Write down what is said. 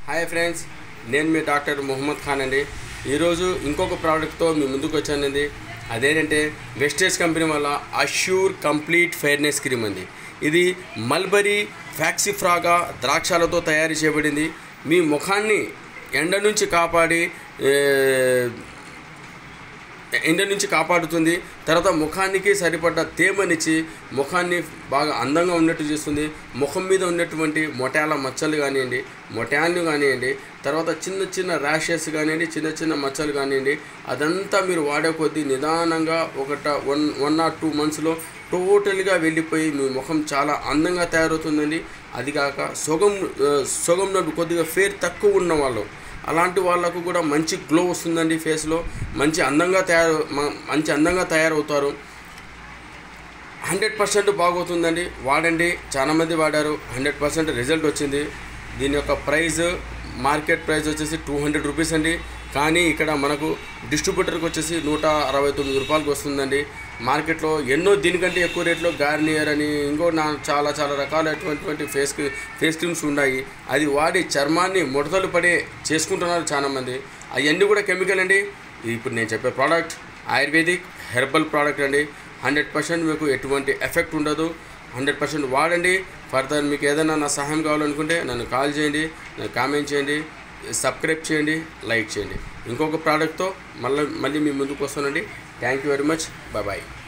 hi friends నేను మీ doctor Mohammed Khan అండి ఈరోజు ఇంకొక ప్రోడక్ట్తో మీ ముందుకు వచ్చానండి అదేంటంటే వెస్టేజ్ కంపెనీ వల్ల అష్యూర్ కంప్లీట్ ఫెయిర్నెస్ క్రీమ్ అండి ఇది మల్బరీ ఫ్యాక్సిఫ్రాగా ద్రాక్షాలతో తయారు చేయబడింది మీ ముఖాన్ని ఎండ నుంచి కాపాడి ఏ, ఎండ నుంచి కాపాడుతుంది తర్వాత ముఖానికి సరిపడ్డ తేమనిచ్చి ముఖాన్ని బాగా అందంగా ఉన్నట్టు చేస్తుంది ముఖం మీద ఉన్నటువంటి మొటాల మచ్చలు కానివ్వండి మొటాన్లు కానివ్వండి తర్వాత చిన్న చిన్న ర్యాషెస్ కానివ్వండి చిన్న చిన్న మచ్చలు కానివ్వండి అదంతా మీరు వాడే కొద్దీ నిదానంగా ఒకట వన్ వన్ ఆర్ టూ మంత్స్లో టోటల్గా వెళ్ళిపోయి మీ ముఖం చాలా అందంగా తయారవుతుందండి అది కాక సొగం ఆ, సొగంలో కొద్దిగా ఫేర్ తక్కువ ఉన్న వాళ్ళు అలాంటి వాళ్ళకు కూడా మంచి గ్లో వస్తుందండి ఫేస్లో మంచి అందంగా తయారు మ- మంచి అందంగా తయారవుతారు హండ్రెడ్ పర్సెంట్ బాగవుతుందండి వాడండి చాలామంది వాడారు హండ్రెడ్ పర్సెంట్ రిజల్ట్ వచ్చింది దీని యొక్క ప్రైస్ మార్కెట్ ప్రైస్ వచ్చేసి టూ హండ్రెడ్ రూపీస్ అండి కానీ ఇక్కడ మనకు డిస్ట్రిబ్యూటర్కి వచ్చేసి నూట అరవై తొమ్మిది రూపాయలకు వస్తుందండి మార్కెట్లో ఎన్నో దీనికంటే ఎక్కువ రేట్లో గార్నియర్ అని ఇంకో నా చాలా చాలా రకాలైనటువంటి ఫేస్ క్రీ- ఫేస్ క్రీమ్స్ ఉన్నాయి అది వాడి చర్మాన్ని ముడతలు పడే చేసుకుంటున్నారు చాలామంది అవన్నీ కూడా కెమికల్ అండి ఇప్పుడు నేను చెప్పే ప్రోడక్ట్ ఆయుర్వేదిక్ హెర్బల్ ప్రోడక్ట్ అండి హండ్రెడ్ పర్సెంట్ మీకు ఎటువంటి ఎఫెక్ట్ ఉండదు హండ్రెడ్ పర్సెంట్ వాడండి ఫర్దర్ మీకు ఏదైనా నా సహాయం కావాలనుకుంటే నన్ను కాల్ చేయండి నన్ను కామెంట్ చేయండి సబ్స్క్రైబ్ చేయండి లైక్ చేయండి ఇంకొక ప్రోడక్ట్తో మళ్ళీ మళ్ళీ మీ ముందుకు వస్తానండి thank you very much bye bye